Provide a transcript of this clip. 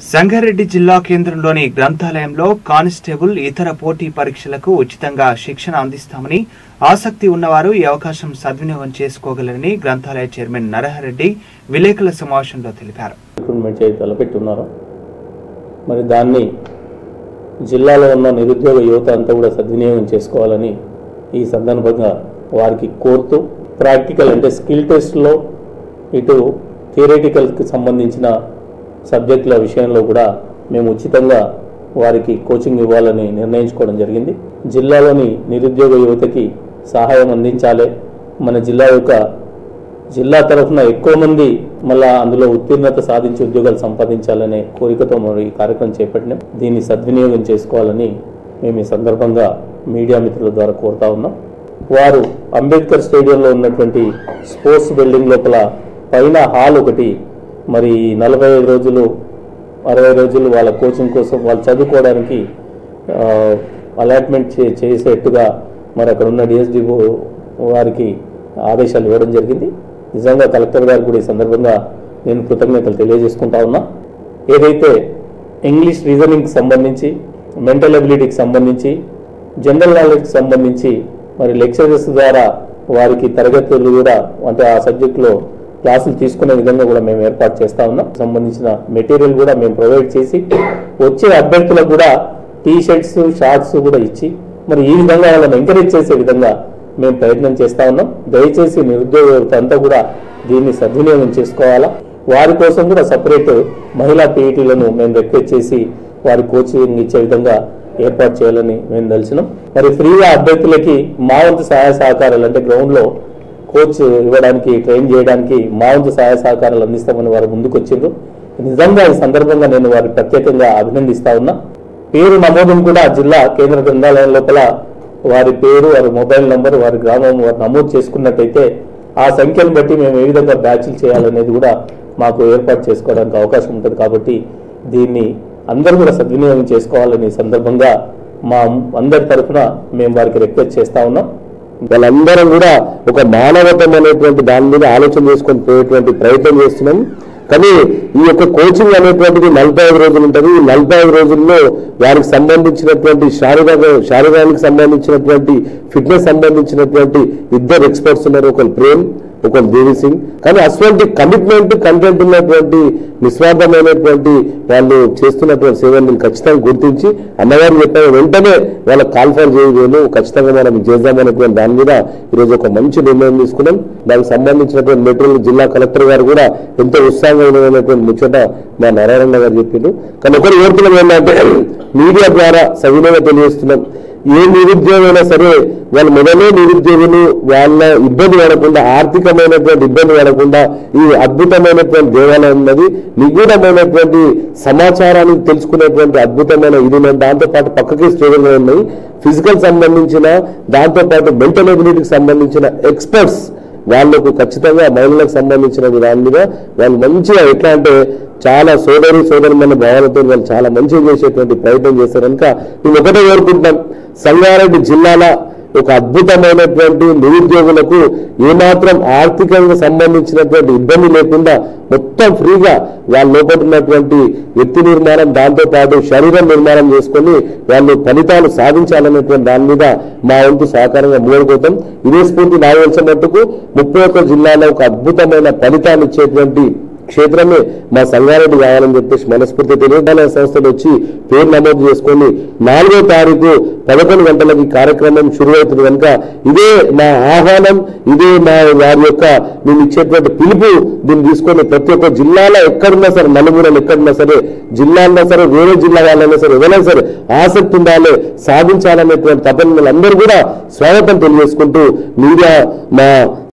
సంగారెడ్డి జిల్లా కేంద్రంలోని గ్రంథాలయంలో కానిస్టేబుల్ ఇతర పోటీ పరీక్షలకు ఉచితంగా శిక్షణ అందిస్తామని ఆసక్తి ఉన్నవారు ఈ అవకాశం సద్వినియోగం చేసుకోగలరని గ్రంథాలయ చైర్మన్ నరహరెడ్డి విలేకరుల సమావేశంలో తెలిపారు రిక్రూట్మెంట్ చేసి తలపెట్టున్నారు మరి దాన్ని జిల్లాలో ఉన్న నిరుద్యోగ యువత అంతా కూడా సద్వినియోగం చేసుకోవాలని ఈ సందర్భంగా వారికి కోరుతూ ప్రాక్టికల్ అంటే స్కిల్ టెస్ట్లో ఇటు థియరిటికల్కి సంబంధించిన సబ్జెక్టుల విషయంలో కూడా మేము ఉచితంగా వారికి కోచింగ్ ఇవ్వాలని నిర్ణయించుకోవడం జరిగింది జిల్లాలోని నిరుద్యోగ యువతకి సహాయం అందించాలి మన జిల్లా యొక్క జిల్లా తరఫున ఎక్కువ మంది మళ్ళా అందులో ఉత్తీర్ణత సాధించి ఉద్యోగాలు సంపాదించాలనే కోరికతో మనం ఈ కార్యక్రమం చేపట్టినాం దీన్ని సద్వినియోగం చేసుకోవాలని మేము ఈ సందర్భంగా మీడియా మిత్రుల ద్వారా కోరుతా ఉన్నాం వారు అంబేద్కర్ స్టేడియంలో ఉన్నటువంటి స్పోర్ట్స్ బిల్డింగ్ లోపల పైన హాల్ ఒకటి మరి నలభై ఐదు రోజులు అరవై రోజులు వాళ్ళ కోచింగ్ కోసం వాళ్ళు చదువుకోవడానికి ఆ, అలాట్మెంట్ చే చేసేట్టుగా మరి అక్కడ ఉన్న డిఎస్డి వారికి ఆదేశాలు ఇవ్వడం జరిగింది నిజంగా కలెక్టర్ గారు కూడా ఈ సందర్భంగా నేను కృతజ్ఞతలు తెలియజేసుకుంటా ఉన్నా ఏదైతే ఇంగ్లీష్ రీజనింగ్కి సంబంధించి మెంటల్ అబిలిటీకి సంబంధించి జనరల్ నాలెడ్జ్కి సంబంధించి మరి లెక్చరర్స్ ద్వారా వారికి తరగతులు కూడా అంటే ఆ సబ్జెక్టులో క్లాసులు తీసుకునే విధంగా కూడా మేము ఏర్పాటు చేస్తా ఉన్నాం సంబంధించిన మెటీరియల్ కూడా మేము ప్రొవైడ్ చేసి వచ్చే అభ్యర్థులకు కూడా టీ షర్ట్స్ షార్ట్స్ కూడా ఇచ్చి మరి ఈ విధంగా వాళ్ళని ఎంకరేజ్ చేసే విధంగా మేము ప్రయత్నం చేస్తా ఉన్నాం దయచేసి నిరుద్యోగ యువత అంతా కూడా దీన్ని సద్వినియోగం చేసుకోవాలా వారి కోసం కూడా సపరేట్ మహిళా పీఈటీలను మేము రిక్వెస్ట్ చేసి వారి కోచింగ్ ఇచ్చే విధంగా ఏర్పాటు చేయాలని మేము తెలిసినాం మరి ఫ్రీగా అభ్యర్థులకి మా వంతు సహాయ సహకారాలు అంటే గ్రౌండ్లో కోచ్ ఇవ్వడానికి ట్రైన్ చేయడానికి మా వంతు సహాయ సహకారాలు అందిస్తామని వారు ముందుకు వచ్చిండ్రు నిజంగా ఈ సందర్భంగా నేను వారిని ప్రత్యేకంగా అభినందిస్తా ఉన్నా పేరు నమోదును కూడా జిల్లా కేంద్ర గ్రంథాలయం లోపల వారి పేరు వారి మొబైల్ నంబర్ వారి గ్రామం వారు నమోదు చేసుకున్నట్టయితే ఆ సంఖ్యను బట్టి మేము ఏ విధంగా బ్యాచ్లు చేయాలనేది కూడా మాకు ఏర్పాటు చేసుకోవడానికి అవకాశం ఉంటుంది కాబట్టి దీన్ని అందరూ కూడా సద్వినియోగం చేసుకోవాలని ఈ సందర్భంగా మా అందరి తరఫున మేము వారికి రిక్వెస్ట్ చేస్తా ఉన్నాం వాళ్ళందరం కూడా ఒక మానవతం అనేటువంటి దాని మీద ఆలోచన చేసుకొని పోయేటువంటి ప్రయత్నం చేస్తున్నాం కానీ ఈ యొక్క కోచింగ్ అనేటువంటిది నలభై ఐదు రోజులు ఉంటుంది ఈ నలభై ఐదు రోజుల్లో వారికి సంబంధించినటువంటి శారీరక శారీరానికి సంబంధించినటువంటి ఫిట్నెస్ సంబంధించినటువంటి ఇద్దరు ఎక్స్పర్ట్స్ ఉన్నారు ఒకరు ప్రేమ్ ఒకరు దేవి సింగ్ కానీ అటువంటి కమిట్మెంట్ కంటెంట్ ఉన్నటువంటి నిస్వార్థమైనటువంటి వాళ్ళు చేస్తున్నటువంటి సేవలు నేను ఖచ్చితంగా గుర్తించి అన్నగారు చెప్పారు వెంటనే వాళ్ళ కాల్ఫర్ చేయలేము ఖచ్చితంగా మనం చేద్దామనేటువంటి దాని మీద ఈరోజు ఒక మంచి నిర్ణయం తీసుకున్నాం దానికి సంబంధించినటువంటి మెటీరియల్ జిల్లా కలెక్టర్ గారు కూడా ఎంతో ఉత్సాహమైనటువంటి ముచ్చట మా నారాయణ గారు చెప్పిండు కానీ ఒకరు కోరుతున్నాం ఏంటంటే మీడియా ద్వారా సవినయంగా తెలియజేస్తున్నాం ఏ నిరుద్యోగమైనా సరే వాళ్ళు మొదలే నిరుద్యోగులు వాళ్ళ ఇబ్బంది పడకుండా ఆర్థికమైనటువంటి ఇబ్బంది పడకుండా ఈ అద్భుతమైనటువంటి దేవాలయం ఉన్నది నిగూఢమైనటువంటి సమాచారాన్ని తెలుసుకునేటువంటి అద్భుతమైన ఇది ఉన్నది దాంతో పాటు పక్కకి స్టేబుల్గా ఉన్నాయి ఫిజికల్ సంబంధించిన దాంతో పాటు మెంటల్ ఎబిలిటీకి సంబంధించిన ఎక్స్పర్ట్స్ వాళ్ళకు ఖచ్చితంగా మహిళలకు సంబంధించిన దాని మీద వాళ్ళు మంచిగా ఎట్లా అంటే చాలా సోదరి సోదరుల భావాలతో వాళ్ళు చాలా మంచిగా చేసేటువంటి ప్రయత్నం చేశారు కనుక మేము ఒకటే కోరుకుంటాం సంగారెడ్డి జిల్లాల ఒక అద్భుతమైనటువంటి నిరుద్యోగులకు ఏమాత్రం ఆర్థికంగా సంబంధించినటువంటి ఇబ్బంది లేకుండా మొత్తం ఫ్రీగా వాళ్ళ లోపల ఉన్నటువంటి వ్యక్తి నిర్మాణం దాంతో పాటు శరీరం నిర్మాణం చేసుకొని వాళ్ళు ఫలితాలు సాధించాలనేటువంటి దాని మీద మా వంతు సహకారంగా మూడుకోతాం ఇదే స్ఫూర్తి నాకు తెలిసిన మట్టుకు ముప్పై ఒక్క జిల్లాలో ఒక అద్భుతమైన ఫలితాన్ని ఇచ్చేటువంటి క్షేత్రమే మా సంగారెడ్డి కావాలని చెప్పేసి మనస్ఫూర్తి తెలియజాలయ సంస్థలు వచ్చి పేరు నమోదు చేసుకొని నాలుగో తారీఖు పదకొండు గంటలకి కార్యక్రమం శురువవుతుంది కనుక ఇదే మా ఆహ్వానం ఇదే మా వారి యొక్క మేము ఇచ్చేటువంటి పిలుపు దీన్ని తీసుకొని ప్రతి ఒక్క జిల్లాలో ఎక్కడున్నా సరే నలుగురలు ఎక్కడున్నా సరే జిల్లాలో సరే వేరే జిల్లా వాళ్ళైనా సరే ఎవరైనా సరే ఆసక్తి ఉండాలి సాధించాలనేటువంటి తపన అందరూ కూడా స్వాగతం తెలియజేసుకుంటూ మీడియా మా